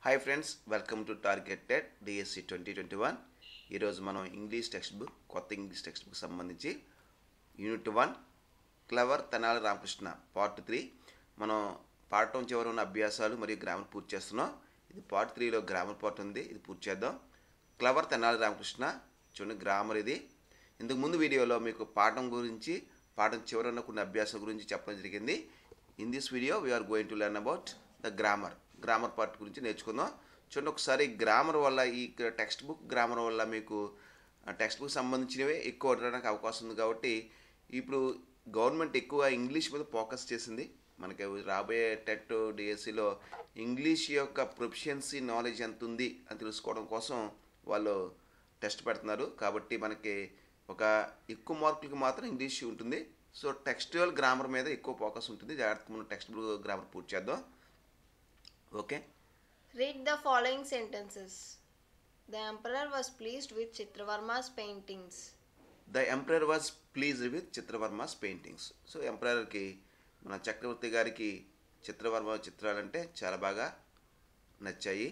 Hi friends welcome to targeted DSC twenty twenty one ఈరోజు మనం English text book కొత్త English text book సంబంధించి unit one clever Tenali Ramakrishna part three మనం పాఠం చివరి ఉన్న అభ్యాసాలు మరియు గ్రామర్ పూర్తి చేస్తున్నాం ఇది పార్ట్ త్రీలో గ్రామర్ పార్ట్ ఉంది ఇది పూర్తి చేద్దాం క్లవర్ తెనాలి రామకృష్ణ చూడండి గ్రామర్ ఇది ఇంతకు ముందు వీడియోలో మీకు పాఠం గురించి పాఠం చివరి ఉన్న కొన్ని అభ్యాసాల గురించి చెప్పడం జరిగింది in this video we are going to learn about the grammar grammar part గురించి నేర్చుకుందాం చూడండి ఒకసారి గ్రామర్ వల్ల ఈ టెక్స్ట్ బుక్ గ్రామర్ వల్ల మీకు టెక్స్ట్ బుక్ సంబంధించినవే ఎక్కువ ఉండడానికి అవకాశం ఉంది కాబట్టి ఇప్పుడు గవర్నమెంట్ ఎక్కువ ఇంగ్లీష్ మీద ఫోకస్ చేసింది మనకి రాబోయే టెట్ డిఎస్సిలో ఇంగ్లీష్ యొక్క ప్రొఫిషియన్సీ నాలెడ్జ్ ఎంత ఉంది అని తెలుసుకోవడం కోసం వాళ్ళు టెస్ట్ పెడుతున్నారు కాబట్టి మనకి ఒక ఎక్కువ మార్కులకి మాత్రం ఇంగ్లీష్ ఉంటుంది సో టెక్స్టువల్ గ్రామర్ మీద ఎక్కువ ఫోకస్ ఉంటుంది జాగ్రత్తగా మనం టెక్స్ట్ గ్రామర్ పూర్తి చేద్దాం okay Read the following sentences. The emperor was pleased with Chitravarma's paintings. The emperor was please with Chitravarma's paintings so ఎంపరర్కి మన చక్రవర్తి గారికి చిత్రవర్మ చిత్రాలంటే చాలా బాగా నచ్చాయి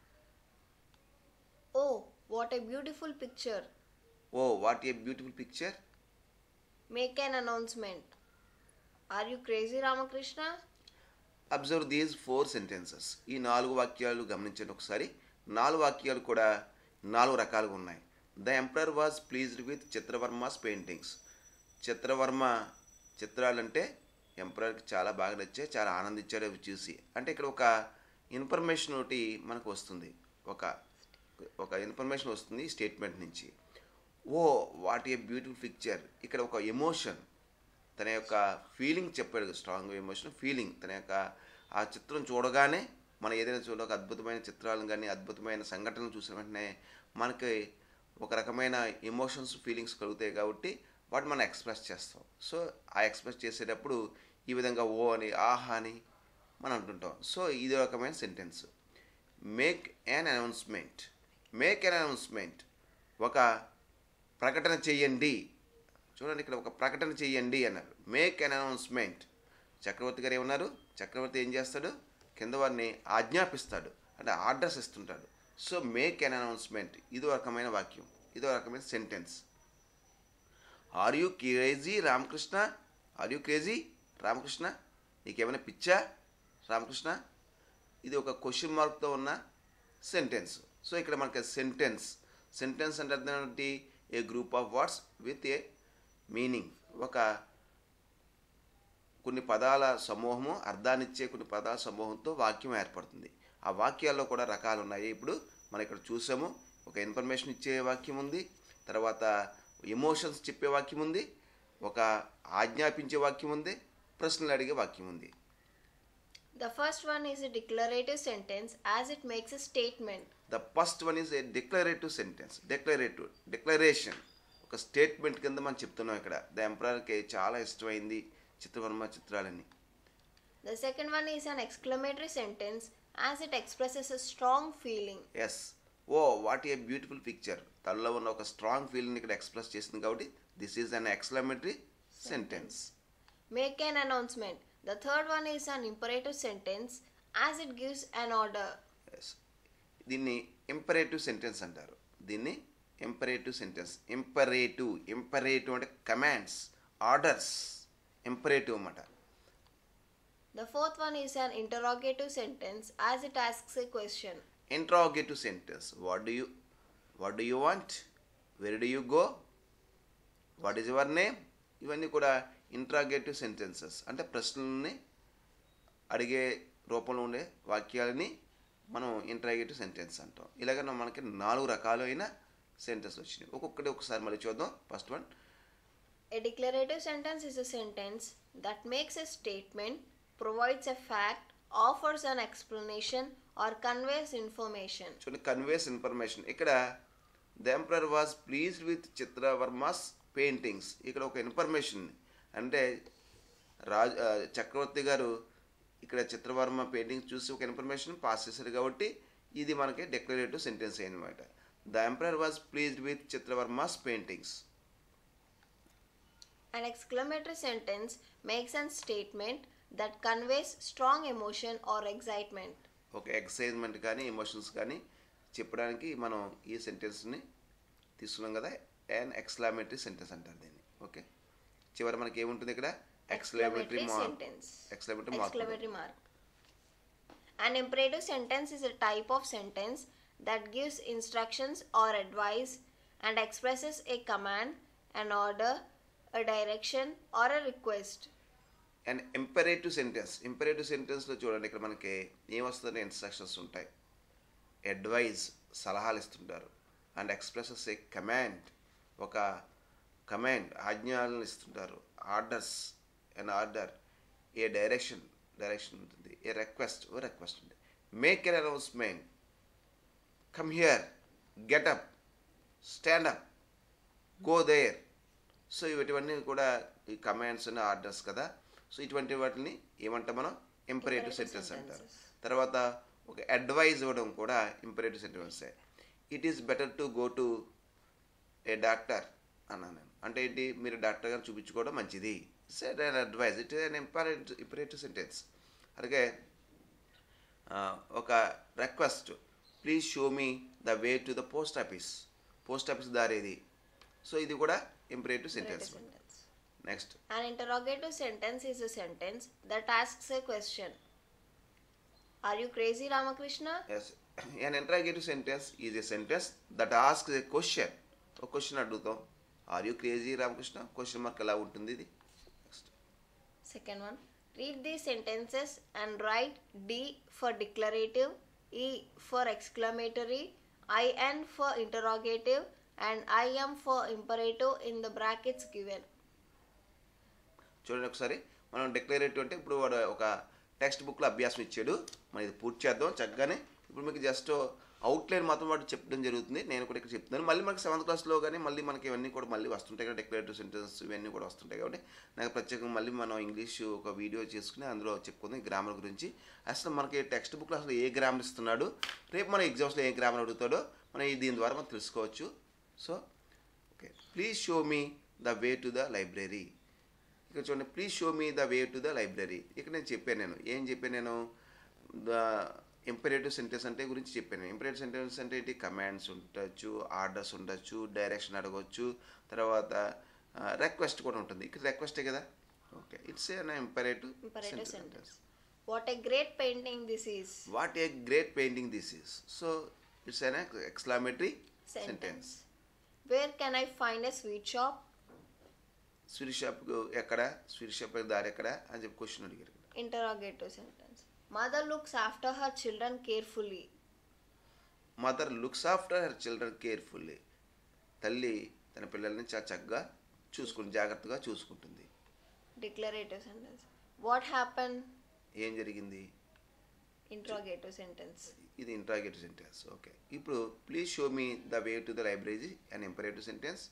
Oh, what a beautiful picture. Oh what a beautiful picture Make an announcement. Are you crazy, Ramakrishna? Observe these four sentences ఈ నాలుగు వాక్యాలు గమనించండి ఒకసారి నాలుగు వాక్యాలు కూడా నాలుగు రకాలుగా ఉన్నాయి the emperor was pleased with Chitravarma's paintings Chitravarma చిత్రాలంటే ఎంపరర్కి చాలా బాగా నచ్చాయి చాలా ఆనందించాడు అవి చూసి అంటే ఇక్కడ ఒక ఇన్ఫర్మేషన్ ఒకటి మనకు వస్తుంది ఒక ఒక ఇన్ఫర్మేషన్ వస్తుంది స్టేట్మెంట్ నుంచి oh what a beautiful picture ఇక్కడ ఒక ఎమోషన్ తన యొక్క ఫీలింగ్ చెప్పాడు స్ట్రాంగ్ ఎమోషన్ ఫీలింగ్ తన యొక్క ఆ చిత్రం చూడగానే మనం ఏదైనా చూడ ఒక అద్భుతమైన చిత్రాలను కానీ అద్భుతమైన సంఘటనలు చూసిన వెంటనే మనకి ఒక రకమైన ఎమోషన్స్ ఫీలింగ్స్ కలుగుతాయి కాబట్టి వాటి మనం ఎక్స్ప్రెస్ చేస్తాం సో ఆ ఎక్స్ప్రెస్ చేసేటప్పుడు ఈ విధంగా ఓ అని ఆహా అని మనం అంటుంటాం సో ఇది ఒక రకమైన sentence make an announcement make an announcement ఒక ప్రకటన చెయ్యండి చూడండి ఇక్కడ ఒక ప్రకటన చెయ్యండి అన్నారు మేక్ అన్ అనౌన్స్మెంట్ చక్రవర్తి గారు ఏమన్నారు చక్రవర్తి ఏం చేస్తాడు కింద వారిని ఆజ్ఞాపిస్తాడు అంటే ఆర్డర్స్ ఇస్తుంటాడు సో మేక్ అన్ అనౌన్స్మెంట్ ఇదో రకమైన వాక్యం ఇదో రకమైన sentence are you crazy Ramakrishna are you crazy Ramakrishna నీకేమైనా పిచ్చా రామకృష్ణ ఇది ఒక క్వశ్చన్ మార్క్తో ఉన్న సెంటెన్స్ సో ఇక్కడ మనకి సెంటెన్స్ సెంటెన్స్ అంటే అర్థం ఏంటి a group of words with a meaning ఒక కొన్ని పదాల సమూహము అర్థాన్నిచ్చే కొన్ని పదాల సమూహంతో వాక్యం ఏర్పడుతుంది ఆ వాక్యాల్లో కూడా రకాలు ఉన్నాయి ఇప్పుడు మనం ఇక్కడ చూసాము ఒక ఇన్ఫర్మేషన్ ఇచ్చే వాక్యం ఉంది తర్వాత ఎమోషన్స్ చెప్పే వాక్యం ఉంది ఒక ఆజ్ఞాపించే వాక్యం ఉంది ప్రశ్నలు అడిగే వాక్యం ఉంది The first one is a declarative sentence as it makes a statement. The first one is a declarative sentence declarative declaration ఒక స్టేట్మెంట్ కింద మనం చెప్తున్నాం ఇక్కడ ద ఎంపరర్కి చాలా ఇష్టమైంది చిత్రవర్మ చిత్రాలని The second one is an exclamatory sentence as it expresses a strong feeling. Yes oh what a beautiful picture తనలో ఉన్న ఒక స్ట్రాంగ్ ఫీలింగ్ ఇక్కడ ఎక్స్ప్రెస్ చేసింది కాబట్టి this is an exclamatory sentence Make an announcement. The third one is an imperative sentence as it gives an order. Yes దీన్ని imperative sentence అంటారు దీన్ని imperative sentence imperative imperative అంటే కమాండ్స్ ఆర్డర్స్ ఇంపరేటివ్ అన్నమాట The fourth one is an interrogative sentence as it asks a question. Interrogative sentence what do you what do you want where do you go what is your name ఇవన్నీ కూడా interrogative sentences అంటే ప్రశ్నలని అడిగే రూపంలో ఉండే వాక్యాలని మనం interrogative sentence అంటాం ఇలాగ మనకి నాలుగు రకాలైన సెంటెన్స్ వచ్చినాయి ఒక్కొక్కటి ఒకసారి మళ్ళీ చూద్దాం first one A declarative sentence is a sentence that makes a statement, provides a fact, offers an explanation, or conveys information. చూడండి కన్వేస్ ఇన్ఫర్మేషన్ ఇక్కడ the emperor was pleased with Chitravarma's paintings ఇక్కడ ఒక ఇన్ఫర్మేషన్ అంటే రాజ్ ఆ, చక్రవర్తి గారు ఇక్కడ చిత్రవర్మ పెయింటింగ్స్ చూసి ఒక ఇన్ఫర్మేషన్ పాస్ చేశారు కాబట్టి ఇది మనకి డెక్లరేటివ్ సెంటెన్స్ అనమాట the emperor was pleased with Chitravarma's paintings An exclamatory sentence makes a statement that conveys strong emotion or excitement. ఒక ఎక్సైజ్మెంట్ కానీ ఎమోషన్స్ కానీ చెప్పడానికి మనం ఈ సెంటెన్స్ని తీసుకున్నాం కదా అండ్ ఎక్స్లామేటరీ సెంటెన్స్ అంటారు దీన్ని ఓకే చివరి మనకి ఏముంటుంది ఇక్కడ exclamatory Exclamatory mark sentence. Exclamatory mark Exclamatory mark. An imperative sentence is a type of sentence that gives instructions or advice and expresses a command, an order, a direction, or a request. And imperative sentence imperative సెంటెన్స్లో చూడండి ఇక్కడ మనకి ఏమొస్తుంది instructions ఉంటాయి advice సలహాలు ఇస్తుంటారు and expresses a command ఒక command ఆజ్ఞలను ఇస్తుంటారు orders and order a direction direction ఉంటుంది ఏ రిక్వెస్ట్ ఓ రిక్వెస్ట్ ఉంటుంది make an announcement come here get up stand up go there so ఇవన్నీ కూడా ఈ కమాండ్స్ అండ్ ఆర్డర్స్ కదా సో ఇటువంటి వాటిని ఏమంటాం మనం ఇంపరేటివ్ Imperative సెంటెన్స్ అంటారు sentences. తర్వాత ఒక అడ్వైజ్ ఇవ్వడం కూడా ఇంపరేటివ్ సెంటెన్సే it is better to go to a doctor అన్నాను నేను అంటే ఏంటి మీరు డాక్టర్ గారు చూపించుకోవడం మంచిది set and advice it is an imperative imperative sentence అలాగే ఆ, ఒక request please show me the way to the post office post office దారేది సో ఇది కూడా imperative sentence Imperative sentence. Next An interrogative sentence is a sentence that asks a question. Are you crazy, Ramakrishna? Yes an interrogative sentence is a sentence that asks a question ఒక question అడుగుతాం are you crazy Ramakrishna question mark ఎలా ఉంటుంది ఇది next Second one. Read these sentences and write D for declarative, E for exclamatory, IN for interrogative, and IM for imperative in the brackets given. చూడండి ఒకసారి మనం declarative అంటే ఇప్పుడు వాడు ఒక టెక్స్ట్ బుక్లో అభ్యాసం ఇచ్చాడు మనం ఇది పూర్తి చేద్దాం చక్కగానే ఇప్పుడు మీకు జస్ట్ అవుట్లైన్ మాత్రం వాడు చెప్పడం జరుగుతుంది నేను కూడా ఇక్కడ చెప్తున్నాను మళ్ళీ మనకి సెవెంత్ క్లాస్లో కానీ మళ్ళీ మనకి ఇవన్నీ కూడా మళ్ళీ వస్తుంటాయి కదా డిక్లరేటివ్ సెంటెన్స్ ఇవన్నీ కూడా వస్తుంటాయి కాబట్టి నాకు ప్రత్యేకంగా మళ్ళీ మనం ఇంగ్లీష్ ఒక వీడియో చేసుకుని అందులో చెప్పుకుందాం ఈ గ్రామర్ గురించి అసలు మనకి టెక్స్ట్ బుక్లో అసలు ఏ గ్రామర్ ఇస్తున్నాడు రేపు మన ఎగ్జామ్స్లో ఏ గ్రామర్ అడుగుతాడో మనం ఈ దీని ద్వారా మనం తెలుసుకోవచ్చు so okay please show me the way to the library ఇక్కడ చూడండి please show me the way to the library ఇక్కడ నేను చెప్పాను నేను ఏం చెప్పాను నేను ద ఇంపరేటివ్ సెంటెన్స్ అంటే గురించి చెప్పాను ఇంపరేటివ్ సెంటెన్స్ అంటే ఏంటి కమాండ్స్ ఉండొచ్చు ఆర్డర్స్ ఉండొచ్చు డైరెక్షన్ అడగవచ్చు తర్వాత రిక్వెస్ట్ కూడా ఉంటుంది ఇక్కడ రిక్వెస్టే కదా okay it's a imperative Imperative sentence. What a great painting this is. What a great painting this is so it's an exclamatory Sentence. Sentence Where can I find a sweet shop? Sweet shop ఎక్కడ sweet shop దారి ఎక్కడ అని చెప్పి question అడిగారు Interrogative sentence. Mother looks after her children carefully. Mother looks after her children carefully తల్లి తన పిల్లల్ని చాలా చక్కగా చూసుకుంటుంది జాగ్రత్తగా చూసుకుంటుంది Declarative sentence. What happened? ఏం జరిగింది Interrogative sentence. ఇది ఇంట్రాగేటివ్ సెంటెన్స్ ఓకే ఇప్పుడు please show me the way to the library and imperative sentence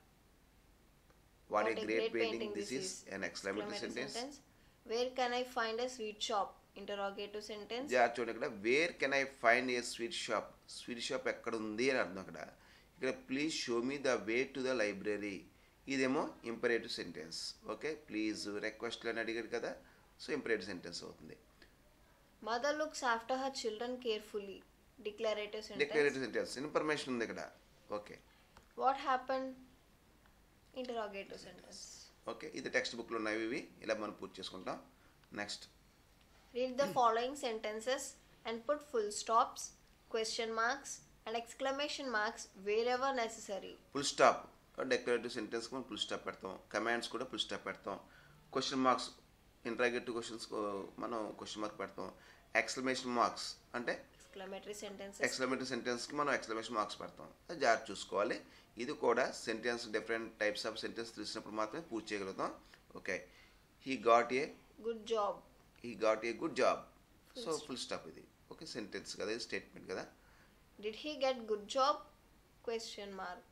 what a great painting this is and exclamatory Exclamatory sentence Where can I find a sweet shop? Interrogative sentence. జా చూడండి ఇక్కడ where can I find a sweet shop sweet shop ఎక్కడ ఉంది అని అర్థం అక్కడ ఇక్కడ please show me the way to the library ఇదేమో imperative sentence okay please request అని అడిగాడు కదా సో ఇంపరేటివ్ సెంటెన్స్ అవుతుంది Mother looks after her children carefully. Declarative sentence. Declarative sentence information ఉంది ఇక్కడ okay What happened? Interrogative sentence. Okay ఇది text బుక్లో ఉన్నవి ఇవి ఇలా మనం పూర్తి చేసుకుంటాం next Read the following sentences and put full stops, question marks, and exclamation marks wherever necessary. Full stop declarative సెంటెన్స్కి మనం ఫుల్ స్టాప్ పెడతాం కమాండ్స్ కూడా ఫుల్ స్టాప్ పెడతాం క్వశ్చన్ మార్క్స్ ఇంట్రాగేటివ్ క్వశ్చన్స్ మనం క్వశ్చన్ మార్క్ పెడతాం ఎక్స్క్లమేషన్ మార్క్స్ అంటే Exclamatory sentences. Exclamatory సెంటెన్స్కి మనం ఎక్స్క్లమేషన్ మార్క్స్ పెడతాం అది జాగ్రత్త చూసుకోవాలి ఇది కూడా sentence different types of sentence తెలిసినప్పుడు మాత్రమే పూర్తి చేయగలుగుతాం okay he got a Good job. He got a good job Full so stop. Full stop ఇది ఓకే సెంటెన్స్ కదా ఇది స్టేట్మెంట్ కదా Did he get good job? Question mark.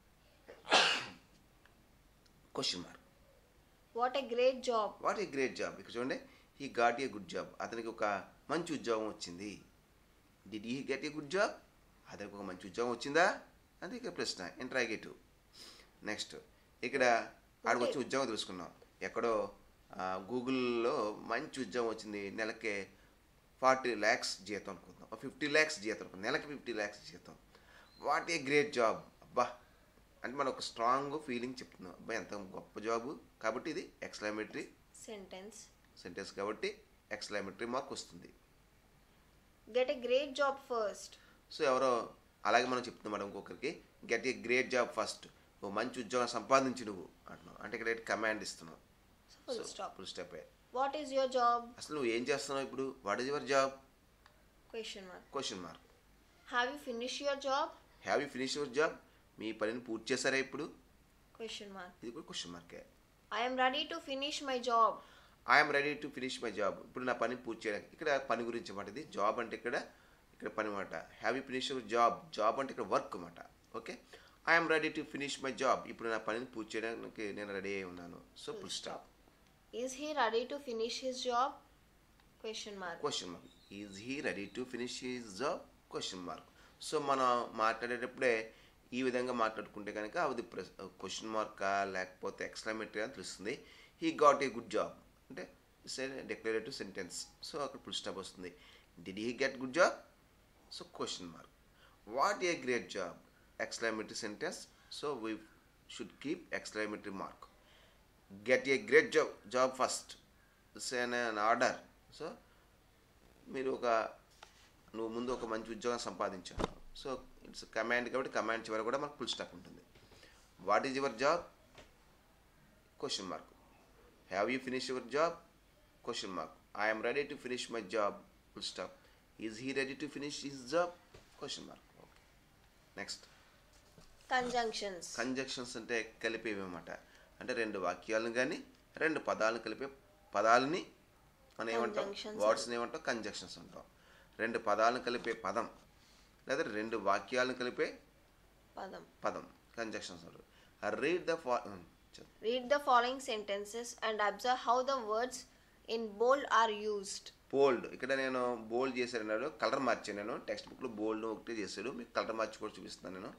Question mark What a great job. What a great job ఇక్కడ చూడండి he got a good job అతనికి ఒక మంచి ఉద్యోగం వచ్చింది did he get a good job అతనికి ఒక మంచి ఉద్యోగం వచ్చిందా అది ఇక్కడ ప్రశ్న ఇంట్రాగేటివ్ నెక్స్ట్ ఇక్కడ ఆడికి వచ్చి ఉద్యోగం తెలుసుకున్నాం ఎక్కడో ఆ, గూగుల్లో మంచి ఉద్యోగం వచ్చింది నెలకే ఫార్టీ ల్యాక్స్ జీతం అనుకుందాం ఫిఫ్టీ ల్యాక్స్ జీతం అనుకుందాం నెలకి ఫిఫ్టీ ల్యాక్స్ జీతం వాట్ ఏ గ్రేట్ జాబ్ అబ్బా అంటే మనం ఒక స్ట్రాంగ్ ఫీలింగ్ చెప్తున్నాం అబ్బా ఎంత గొప్ప జాబు కాబట్టి ఇది ఎక్స్లామేటరీ Sentence. సెంటెన్స్ కాబట్టి ఎక్స్లామేటరీ మార్క్ వస్తుంది Get a great job first. So ఎవరో అలాగే మనం చెప్తున్నాం మేడం ఇంకొకరికి get a great job first ఓ మంచి ఉద్యోగం సంపాదించి నువ్వు అంటున్నావు అంటే ఇక్కడ కమాండ్ ఇస్తున్నావు So full stop. Full step What is your job? అసలు నువ్వు ఏం చేస్తున్నావు ఇప్పుడు what is your job Question mark. Question mark Have you finished your job? Have you finish your job మీ పనిని పూర్తి చేశారా ఇప్పుడు Question mark. ఇది కూడా క్వశ్చన్ మార్కే I am ready to finish my job. I'm ready to finish my job ఇప్పుడు నా పని పూర్తి చేయడానికి ఇక్కడ పని గురించి మాట ఇది జాబ్ అంటే ఇక్కడ ఇక్కడ పని మాట have you finish your job job అంటే ఇక్కడ వర్క్ మాట okay I'm ready to finish my job ఇప్పుడు నా పనిని పూర్తి చేయడానికి నేను రెడీ అయి ఉన్నాను so full stop Is he ready to finish his job? Question mark. Question mark is he ready to finish his job question mark so మనం మాట్లాడేటప్పుడే ఈ విధంగా మాట్లాడుకుంటే కనుక అది క్వశ్చన్ మార్కా లేకపోతే ఎక్స్క్లమేటరీ అని తెలుస్తుంది he got a good job అంటే డిక్లరేటివ్ సెంటెన్స్ సో అక్కడ ఫుల్ స్టాప్ వస్తుంది did he get good job so question mark what a great job exclamatory sentence so we should keep exclamatory mark get a great job job first an order so మీరు ఒక నువ్వు ముందు ఒక మంచి ఉద్యోగం సంపాదించావు so it's command కాబట్టి command చివర కూడా మనకు ఫుల్ స్టాప్ ఉంటుంది what is your job question mark have you finish your job question mark I'm ready to finish my job full stop is he ready to finish his job question mark okay next Conjunctions. Conjunctions అంటే కలిపేవి అన్నమాట అంటే రెండు వాక్యాలను కానీ రెండు పదాలను కలిపే పదాలని మనం ఏమంటాం Conjunctions వర్డ్స్ని ఏమంటాం కంజక్షన్స్ అంటాం రెండు పదాలను కలిపే పదం లేదా రెండు వాక్యాలను కలిపే Padam. పదం కంజక్షన్స్ అంటారు రీడ్ ద ఫా Read the following sentences and observe how the words in bold are used. Bold ఇక్కడ నేను బోల్డ్ చేశాను అన్నాడు కలర్ మార్చాను నేను టెక్స్ట్ బుక్లో బోల్డ్ ఒకటే చేశాడు మీకు కలర్ మార్చి కూడా చూపిస్తున్నాను నేను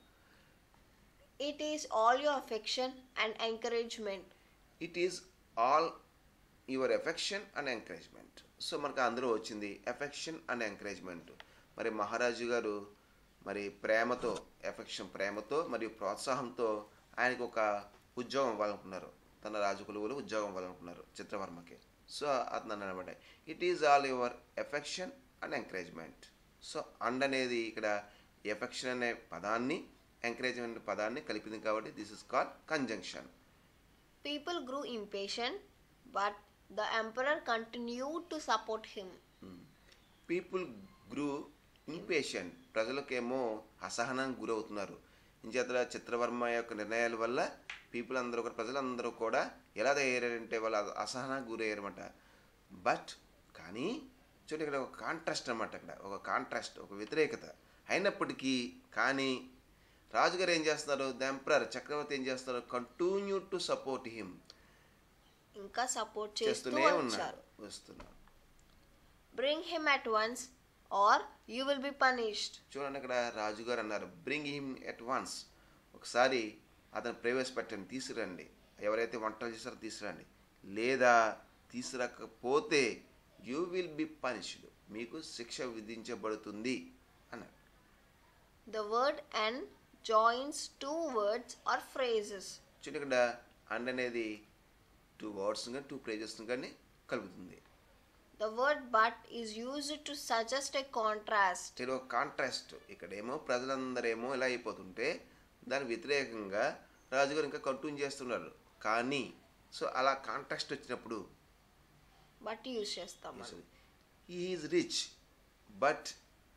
It is all your affection and encouragement. It is all your affection and encouragement so మనకు అందులో వచ్చింది ఎఫెక్షన్ అండ్ ఎంకరేజ్మెంట్ మరి మహారాజు గారు మరి ప్రేమతో ఎఫెక్షన్ ప్రేమతో మరియు ప్రోత్సాహంతో ఆయనకు ఒక ఉద్యోగం ఇవ్వాలనుకున్నారు తన రాజకులువులు ఉద్యోగం ఇవ్వాలనుకున్నారు చిత్రవర్మకి సో అతను అనమాట it is all your affection and encouragement so and అనేది ఇక్కడ ఎఫెక్షన్ అనే పదాన్ని ఎంకరేజ్మెంట్ పదాన్ని కలిపింది కాబట్టి this is called conjunction People grew impatient, but the emperor continued to support him. People grew impatient ప్రజలకేమో అసహనానికి గురవుతున్నారు ఇంచేత చిత్రవర్మ యొక్క నిర్ణయాల వల్ల పీపుల్ అందరూ కూడా ప్రజలందరూ కూడా ఎలా తయారంటే వాళ్ళ అసహనానికి గురయ్యారన్నమాట బట్ కానీ చూడండి ఇక్కడ ఒక కాంట్రాస్ట్ అనమాట ఇక్కడ ఒక కాంట్రాస్ట్ ఒక వ్యతిరేకత అయినప్పటికీ కానీ రాజుగారు ఏం చేస్తున్నారు ద ఎంపరర్ చక్రవర్తి ఏం చేస్తున్నారు కంటిన్యూ టు సపోర్ట్ హిమ్ ఇంకా సపోర్ట్ చేస్తూ చేస్తూనే వచ్చారు ఉన్నారు వస్తున్నారు bring him at once or you will be punished చూడండి అక్కడ రాజుగారు అన్నారు బ్రింగ్ హిమ్ ఎట్ వన్స్ ఒకసారి అతను ప్రవేశపెట్టండి తీసుకురండి ఎవరైతే వంటలు చేస్తారో తీసుకురండి లేదా తీసుకురాకపోతే యూ విల్ బి పనిష్డ్ మీకు శిక్ష విధించబడుతుంది అన్నారు the word and joins two words or phrases చూడండి ఇక్కడ అండ్ అనేది టూ వర్డ్స్ కానీ టూ ప్రైజెస్ కానీ కలుపుతుంది the word but is used to suggest a contrast ఇక్కడ ఒక కాంట్రాస్ట్ ఇక్కడేమో ప్రజలందరేమో ఇలా అయిపోతుంటే దాని వ్యతిరేకంగా రాజుగారు ఇంకా కంటిన్యూ చేస్తున్నారు కానీ సో అలా కాంట్రాస్ట్ వచ్చినప్పుడు బట్ యూజ్ చేస్తాం మనం is rich but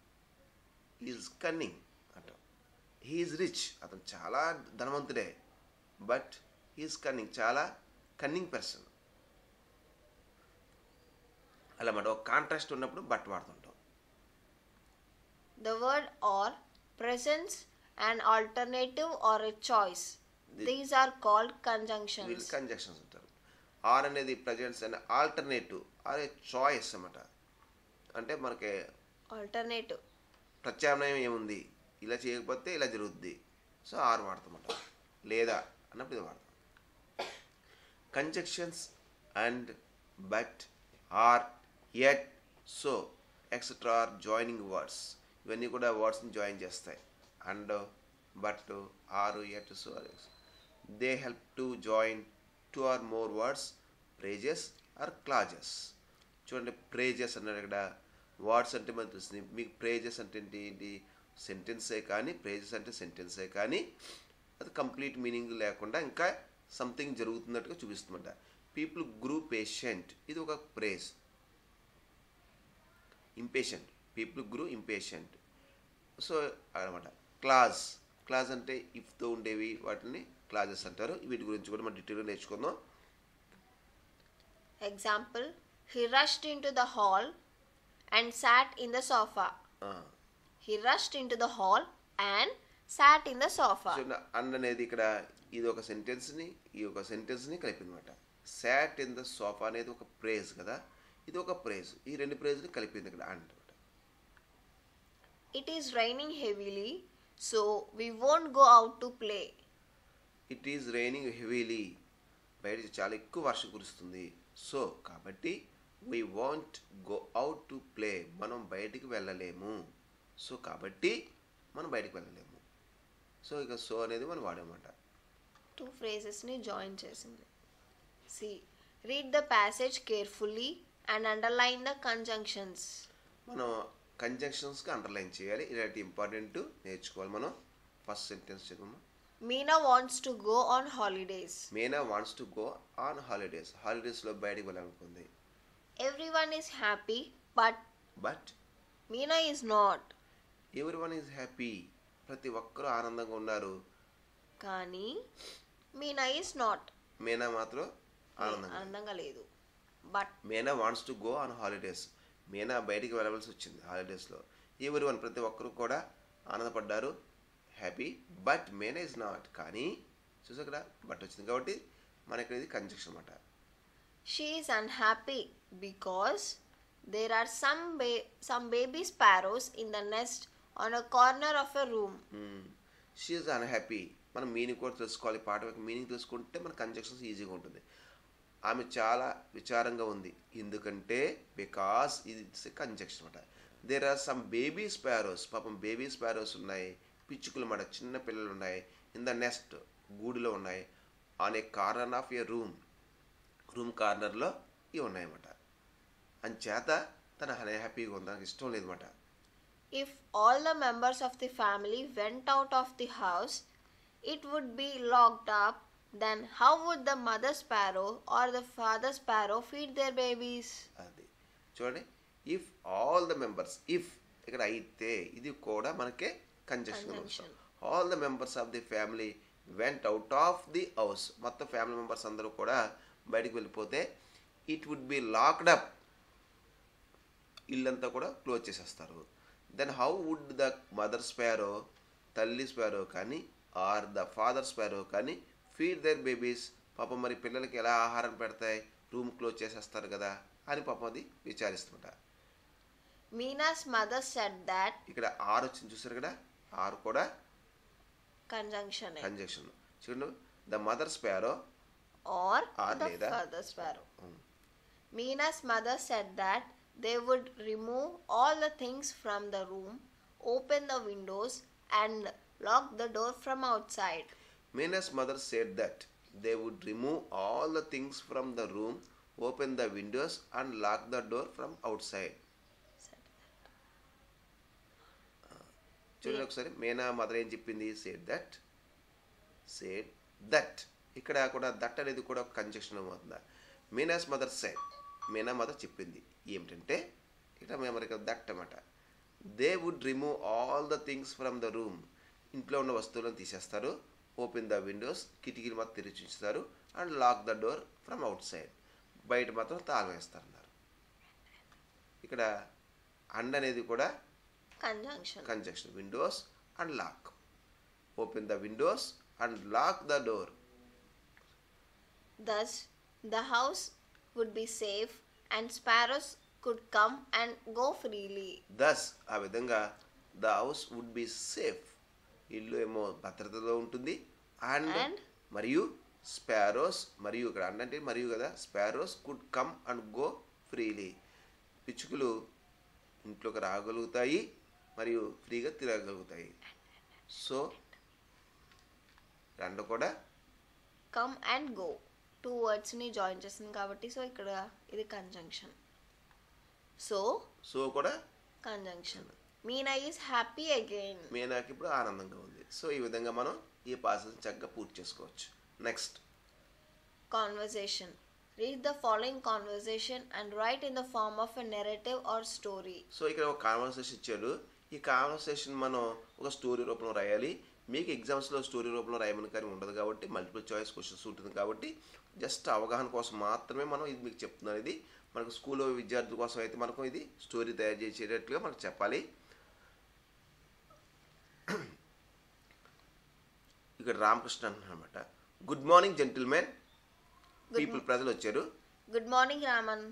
is cunning అంట హీఈస్ రిచ్ అతను చాలా ధనవంతుడే బట్ హీఈస్ కన్నింగ్ చాలా కన్నింగ్ పర్సన్ అలా మాట ఒక కాంట్రాస్ట్ ఉన్నప్పుడు బట్ వాడుతుంటాం the word or presents and alternative or a choice these are called వీళ్ళు కంజంక్షన్స్ కంజక్షన్స్ ఉంటారు ఆర్ అనేది presents and alternative or a choice అన్నమాట అంటే మనకి ఆల్టర్నేటివ్ ప్రత్యామ్నాయం ఏముంది ఇలా చేయకపోతే ఇలా జరుగుద్ది సో ఆర్ వాడతామట లేదా అన్నప్పుడు ఇది వాడతాం conjunctions and but or yet so etcetera are joining words ఇవన్నీ కూడా వర్డ్స్ని జాయిన్ చేస్తాయి and but or yet so they help to join two or more words phrases or clauses చూడండి ప్రేజెస్ అన్నాడు ఇక్కడ వర్డ్స్ అంటే మనకు తెలుస్తుంది మీకు ప్రేజెస్ అంటే ఏంటి ఏంటి సెంటెన్సే కానీ ప్రేజెస్ అంటే సెంటెన్సే కానీ అది కంప్లీట్ మీనింగ్ లేకుండా ఇంకా సంథింగ్ జరుగుతున్నట్టుగా చూపిస్తుందంట పీపుల్ గ్రూ పేషెంట్ ఇది ఒక phrase impatient people grew impatient so అనమాట క్లాజ్ క్లాజ్ అంటే ఇఫ్తో ఉండేవి వాటిని క్లాజెస్ అంటారు వీటి గురించి కూడా మనం డీటెయిల్గా నేర్చుకుందాం Example He rushed into the hall and sat in the sofa. He rushed into the hall and sat in the sofa. చూడండి అండ్ అనేది ఇక్కడ ఇది ఒక సెంటెన్స్ని ఈ ఒక సెంటెన్స్ని కలిపిందన్నమాట సాట్ ఇన్ ద సోఫా అనేది ఒక ప్రేజ్ కదా ఇది ఒక ప్రేజ్ ఈ రెండు ప్రేజ్ని కలిపింది ఇక్కడ and It is raining heavily, so we won't go out to play. It is raining heavily బయట చాలా ఎక్కువ వర్షం కురుస్తుంది సో కాబట్టి we want go out to play మనం బయటికి వెళ్ళలేము సో కాబట్టి మనం బయటికి వెళ్ళలేము సో ఇక సో అనేది మనం వాడేమాట Two phrases ni join చేసింది See, read the passage carefully and underline the conjunctions. మనం కంజంక్షన్స్కి అండర్లైన్ చేయాలి ఇలాంటి ఇంపార్టెంట్ నేర్చుకోవాలి మనం ఫస్ట్ సెంటెన్స్ చదువు Meena wants to go on holidays. Meena wants to go on holidays హాలిడేస్లో బయటికి వెళ్ళాలనుకుంది Everyone is happy, but but Meena is not. Everyone is happy ప్రతి ఒక్కరూ ఆనందంగా ఉన్నారు కానీ మీనా ఈస్ నాట్ మీనా మాత్రం ఆనందంగా ఆనందంగా లేదు but Meena wants to go on holidays Meena బయటికి వెళ్ళవలసి వచ్చింది హాలిడేస్లో ఎవరి వన్ ప్రతి ఒక్కరు కూడా ఆనందపడ్డారు happy but Meena is not కానీ చూసా ఇక్కడ బట్ వచ్చింది కాబట్టి మన ఇక్కడ ఇది కంజక్షన్ అనమాట she is unhappy because there are some bay some baby sparrows in the nest on a corner of a room she is unhappy మనం మీనింగ్ కూడా తెలుసుకోవాలి పాట యొక్క మీనింగ్ తెలుసుకుంటే మన కంజక్షన్స్ ఈజీగా ఉంటుంది ఆమె చాలా విచారంగా ఉంది ఎందుకంటే బికాస్ ఇది కంజక్షన్ అనమాట there are some baby sparrows పాపం బేబీ స్పారోస్ ఉన్నాయి పిచ్చుకలు మాట చిన్న పిల్లలు ఉన్నాయి ఇన్ ద నెస్ట్ గూడులో ఉన్నాయి on a corner of a room room కార్నర్లో ఇవి ఉన్నాయన్నమాట అంచేత తన హ్యాపీగా ఉంది తనకి ఇష్టం లేదన్నమాట if all the members of the family went out of the house it would be locked up then how would the mother sparrow or the father sparrow feed their babies అది చూడండి if all the members if ఇక్కడ అయితే ఇది కూడా మనకే conjunction Conjunction. All the members of the family went out of the house మొత్తం family members అందరూ కూడా బయటికి వెళ్ళిపోతే it would be locked up ఇల్లంతా కూడా క్లోజ్ చేసేస్తారు then how would the mother sparrow తల్లి స్పారో కానీ ఆర్ ద ఫాదర్ స్పారో కానీ ఫీడ్ దేర్ బేబీస్ పాపం మరి పిల్లలకి ఎలా ఆహారం పెడతాయి రూమ్ క్లోజ్ చేసేస్తారు కదా అని పాపం అది విచారిస్తుంట మీనాస్ మదర్ సెడ్ దాట్ ఇక్కడ ఆరు వచ్చింది చూసారు కదా ఆరు కూడా కంజంక్షన్ కంజక్షన్ చూడండి the mother sparrow or Or the లేదా- father sparrow. Meena's mother said that they would remove all the things from the room, open the windows, and lock the door from outside. Mina's mother said that they would remove all the things from the room, open the windows, and lock the door from outside. చూడండి ఒకసారి Meena mother ఏం చెప్పింది said that said that ఇక్కడ కూడా that అనేది కూడా ఒక conjunction అవుతుందా Meena's mother said Meena mother చెప్పింది ఏమిటంటే ఇక్కడ మేము ఇక్కడ దట్ అనమాట they would remove all the things from the room ఇంట్లో ఉన్న వస్తువులను తీసేస్తారు ఓపెన్ ద విండోస్ కిటికీలు మాత్రం తెరిచి ఉంచుతారు and lock the door from outside బయట మాత్రం తాళం వేస్తారన్నారు ఇక్కడ అండ్ అనేది కూడా Conjunction. conjunction windows and lock open the windows and lock the door Thus, the house would be safe and sparrows could come and go freely. thus ఆ విధంగా the house would be safe ఇల్లు ఏమో భద్రతలో ఉంటుంది and And? మరియు sparrows మరియు ఇక్కడ and అంటే మరియు కదా sparrows could come and go freely పిచ్చుకలు ఇంట్లోకి రాగలుగుతాయి మరియు ఫ్రీగా తిరగగలుగుతాయి సో రెండు కూడా కమ్ అండ్ గో టూ వర్డ్స్ని జాయిన్ చేస్తుంది కాబట్టి సో ఇక్కడ ఇది కంజంక్షన్ సో సో కూడా conjunction Meena is happy again మీనాకి ఇప్పుడు ఆనందంగా ఉంది సో ఈ విధంగా మనం ఈ పాసెస్ చక్కగా పూర్తి చేసుకోవచ్చు next conversation read the following conversation and write in the form of a narrative or story so ఇక్కడ ఒక కాన్వర్సేషన్ ఇచ్చాడు ఈ కాన్వర్సేషన్ మనం ఒక స్టోరీ రూపంలో రాయాలి మీకు ఎగ్జామ్స్లో స్టోరీ రూపంలో రాయమని కానీ ఉండదు కాబట్టి మల్టిపుల్ చాయిస్ క్వశ్చన్స్ ఉంటుంది కాబట్టి జస్ట్ అవగాహన కోసం మాత్రమే మనం ఇది మీకు చెప్తున్నాను ఇది మనకు స్కూల్లో విద్యార్థుల కోసం అయితే మనకు ఇది స్టోరీ తయారు చేసేటట్టుగా మనకు చెప్పాలి ఇక్కడ రామకృష్ణ అంటున్నాడు అనమాట గుడ్ మార్నింగ్ జెంటిల్మెన్ పీపుల్ ప్రజలు వచ్చారు good morning Raman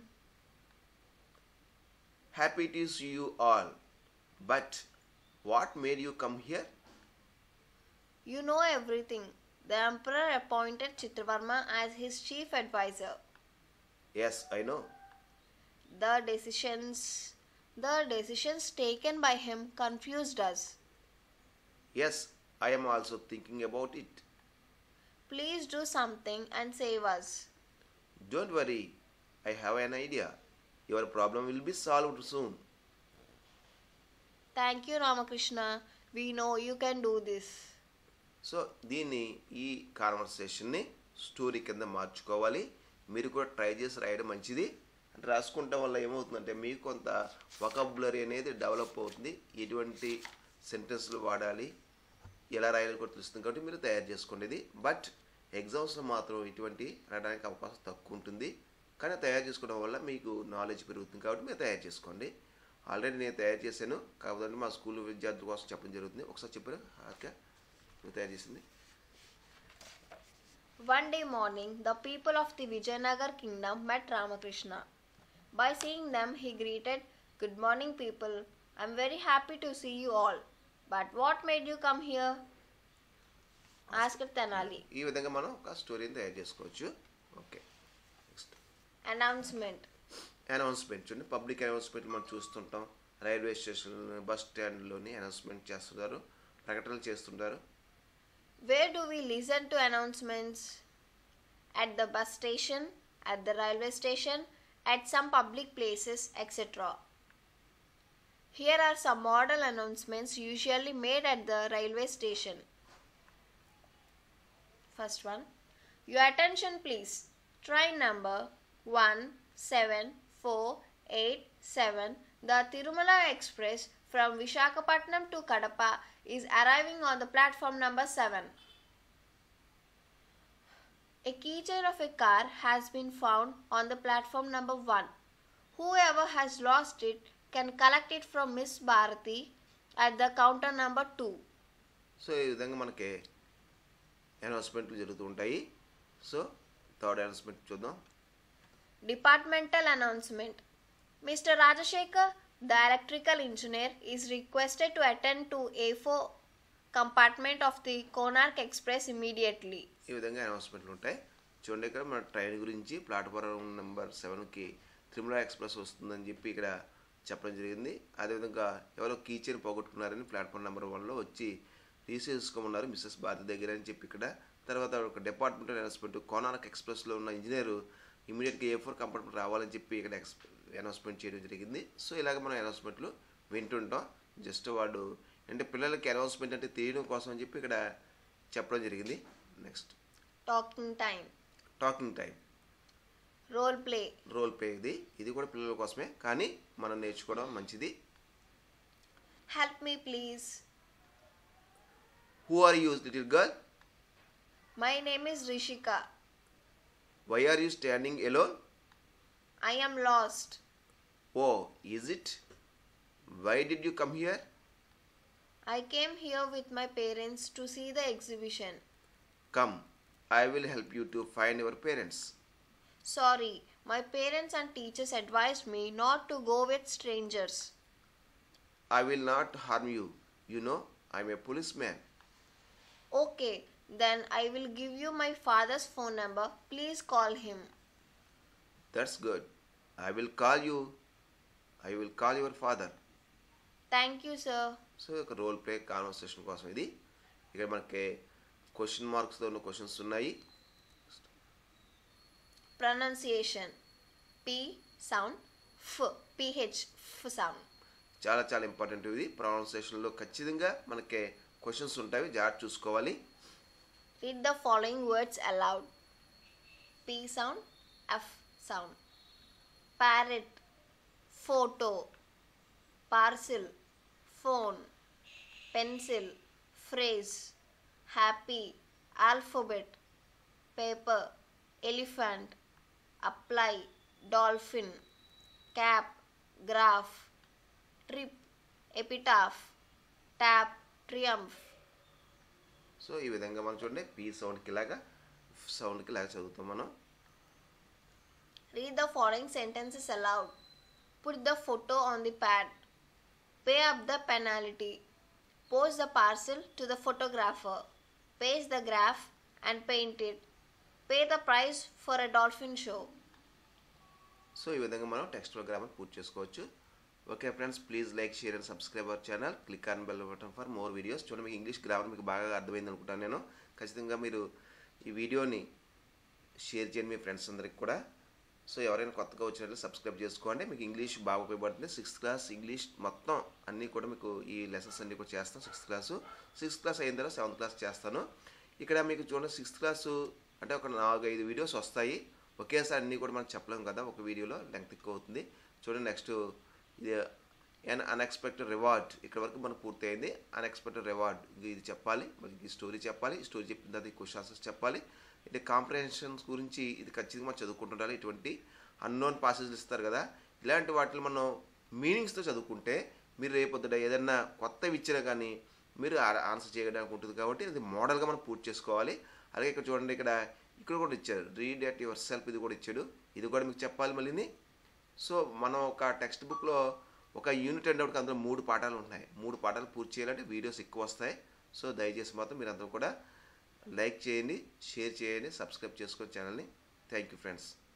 happy to see you all but what made you come here You know everything. The emperor appointed Chitravarma as his chief advisor. Yes I know The decisions the decisions taken by him confused us. Yes I am also thinking about it Please do something and save us. Don't worry I have an idea your problem will be solved soon Thank you, Ramakrishna. We know you can do this. So దీన్ని ఈ కాన్వర్సేషన్ని story కింద మార్చుకోవాలి మీరు కూడా try చేసి రాయడం మంచిది అంటే రాసుకుంటాం వల్ల ఏమవుతుందంటే మీకు కొంత వకబులరీ అనేది డెవలప్ అవుతుంది ఎటువంటి సెంటెన్స్లు వాడాలి ఎలా రాయాలి కూడా తెలుస్తుంది కాబట్టి మీరు తయారు చేసుకోండి ఇది బట్ ఎగ్జామ్స్లో మాత్రం ఇటువంటి రాయడానికి అవకాశం తక్కువ ఉంటుంది కానీ తయారు చేసుకోవడం వల్ల మీకు నాలెడ్జ్ పెరుగుతుంది కాబట్టి మీరు తయారు చేసుకోండి ఆల్రెడీ నేను తయారు చేశాను కాకపోతే మా స్కూల్ విద్యార్థుల కోసం చెప్పడం జరుగుతుంది ఒకసారి చెప్పారు ఓకే నువ్వు తయారు చేసింది One day morning, the people of the Vijayanagar kingdom met Ramakrishna. By seeing them, he greeted, Good morning, people. I'm very happy to see you all. But what made you come here? asked Tenali. ఈ విధంగా మనం ఒక స్టోరీని తయారు చేసుకోవచ్చు okay next Announcement. Announcement చూడండి public announcement మనం చూస్తుంటాం రైల్వే స్టేషన్ బస్ స్టాండ్లోని అనౌన్స్మెంట్ చేస్తుంటారు ప్రకటనలు చేస్తుంటారు Where do we listen to announcements? At the bus station, at the railway station, at some public places, etc. Here are some model announcements usually made at the railway station. First one Your attention, please. Train number 17487, the Tirumala Express from Vishakhapatnam to Kadapa, is arriving on the platform number 7. A keychain of a car has been found on the platform number 1. Whoever has lost it can collect it from Miss Bharati at the counter number 2. So ఈ విధంగా మనకి అనౌన్స్మెంట్లు జరుగుతూ ఉంటాయి so third announcement చూద్దాం Departmental announcement Mr. Rajashekar, the electrical engineer, is requested to attend to A4 compartment of the Konark Express immediately. ఈ విధంగా అనౌన్స్మెంట్లు ఉంటాయి చూడండి ఇక్కడ మన ట్రైన్ గురించి ప్లాట్ఫారం నెంబర్ సెవెన్కి త్రిముల ఎక్స్ప్రెస్ వస్తుందని చెప్పి ఇక్కడ చెప్పడం జరిగింది అదేవిధంగా ఎవరో కీచైన్ పోగొట్టుకున్నారని ప్లాట్ఫామ్ నెంబర్ వన్లో వచ్చి తీసేసుకోమన్నారు మిస్సెస్ భారతి దగ్గర అని చెప్పి ఇక్కడ తర్వాత ఒక డిపార్ట్మెంటల్ అనౌన్స్మెంట్ కోనార్క్ ఎక్స్ప్రెస్లో ఉన్న ఇంజనీరు ఇమీడియట్గా ఏ ఫోర్ కంపార్ట్మెంట్ రావాలని చెప్పి ఇక్కడ ఎక్స్ అనౌన్స్మెంట్ చేయడం జరిగింది సో ఇలాగ మనం అనౌన్స్మెంట్లు వింటుంటాం జస్ట్ వాడు అంటే పిల్లలకి అనౌన్స్మెంట్ అంటే తెలియడం కోసం అని చెప్పి ఇక్కడ చెప్పడం జరిగింది next Talking time. Talking time Role play. Role play ఇది ఇది కూడా పిల్లల కోసమే కానీ మనం నేర్చుకోవడం మంచిది Help me, please. Who are you little girl My name is Rishika. Why are you standing alone I am lost. Oh is it why did you come here I came here with my parents to see the exhibition. Come I will help you to find your parents Sorry, my parents and teachers advised me not to go with strangers. I will not harm you you know I am a police man Okay, then I will give you my father's phone number. Please call him. That's good I will call you I will call your father Thank you, sir. So ఒక role play conversation కోసం ఇది ఇక్కడ మనకి question మార్క్స్తో ఉన్న questions ఉన్నాయి Pronunciation P sound, F, PH, F sound. చాలా చాలా important ఇది ప్రొనౌన్సియేషన్లో ఖచ్చితంగా మనకి క్వశ్చన్స్ ఉంటాయి జాగ్రత్త చూసుకోవాలి Read the following words aloud P sound, F sound. Parrot, photo, parcel, phone, pencil, phrase, happy, alphabet, paper, elephant, apply, dolphin, cap, graph, trip, epitaph, tap, triumph. So ఈ విధంగా మనం చూడండి పీ సౌండ్కి ఇలాగా సౌండ్కి ఇలాగా చదువుతాం మనం Read the following sentences aloud. Put the photo on the pad. Pay up the penalty. Post the parcel to the photographer. Paste the graph and paint it. Pay the price for a dolphin show. So ఈ విధంగా మనం text programme పూర్తి చేసుకోవచ్చు okay friends please like share and subscribe our channel click on bell button for more videos చూడండి మీకు English grammar మీకు బాగా అర్థమైంది అనుకుంటాను నేను ఖచ్చితంగా మీరు ఈ వీడియోని షేర్ చేయండి మీ ఫ్రెండ్స్ అందరికి కూడా సో ఎవరైనా కొత్తగా వచ్చినట్లు సబ్స్క్రైబ్ చేసుకోండి మీకు ఇంగ్లీష్ బాగా ఉపయోగపడుతుంది సిక్స్త్ క్లాస్ ఇంగ్లీష్ మొత్తం అన్నీ కూడా మీకు ఈ లెసన్స్ అన్నీ కూడా చేస్తాను సిక్స్త్ క్లాసు సిక్స్త్ క్లాస్ అయిన తర్వాత సెవెంత్ క్లాస్ చేస్తాను ఇక్కడ మీకు చూడండి సిక్స్త్ క్లాసు అంటే ఒక నాలుగు ఐదు వీడియోస్ వస్తాయి ఒకేసారి అన్నీ కూడా మనం చెప్పలేం కదా ఒక వీడియోలో లెంగ్త్ ఎక్కువ అవుతుంది చూడండి నెక్స్ట్ ఇది అండ్ అన్ఎక్స్పెక్టెడ్ రివార్డ్ ఇక్కడ వరకు మనకు పూర్తయింది అన్ఎక్స్పెక్టెడ్ రివార్డ్ ఇది చెప్పాలి మనకి ఈ స్టోరీ చెప్పాలి ఈ స్టోరీ చెప్పిన తర్వాత ఈ క్వశ్చన్ ఆన్సర్స్ చెప్పాలి ఇది కాంప్రహెన్షన్స్ గురించి ఇది ఖచ్చితంగా మనం చదువుకుంటుండాలి ఇటువంటి అన్నోన్ పాసేజ్లు ఇస్తారు కదా ఇలాంటి వాటిని మనం మీనింగ్స్తో చదువుకుంటే మీరు రేపొద్దుట ఏదైనా కొత్తవి ఇచ్చినా కానీ మీరు ఆ- ఆన్సర్ చేయడానికి ఉంటుంది కాబట్టి ఇది మోడల్గా మనం పూర్తి చేసుకోవాలి అలాగే ఇక్కడ చూడండి ఇక్కడ ఇక్కడ కూడా ఇచ్చారు రీడ్ అట్ యువర్ సెల్ఫ్ ఇది కూడా ఇచ్చాడు ఇది కూడా మీకు చెప్పాలి మళ్ళీని సో మనం ఒక టెక్స్ట్ బుక్లో ఒక యూనిట్ అనేప్పటికి అందులో మూడు పాఠాలు ఉన్నాయి మూడు పాఠాలు పూర్తి చేయాలంటే వీడియోస్ ఎక్కువ వస్తాయి సో దయచేసి మాత్రం మీరు అందరూ కూడా లైక్ చేయండి షేర్ చేయండి సబ్స్క్రైబ్ చేసుకోండి ఛానల్ని థ్యాంక్ యూ ఫ్రెండ్స్